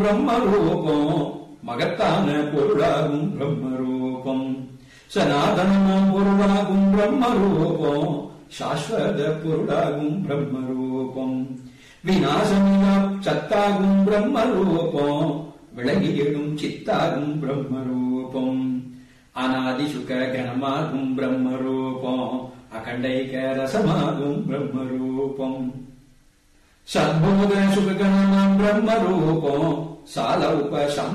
பிரம்மரூபம் மகத்தான பொருளாகும் பிரம்மரூபம் சனாதனமாம் பொருளாகும் பிரம்மரூபம் சாஸ்வத பொருளாகும் பிரம்மரூபம் விநாசமில்லா சத்தாகும் பிரம்மரூபம் விளங்கி எழும் சித்தாகும் பிரம்மரூபம் அநாதி சுக கணமாகும் பிரம்மரூபம் அகண்டைக ரசமாகும் பிரம்மரூபம் சத்போத சுககணமாம் பிரம்மரூபம் சால உப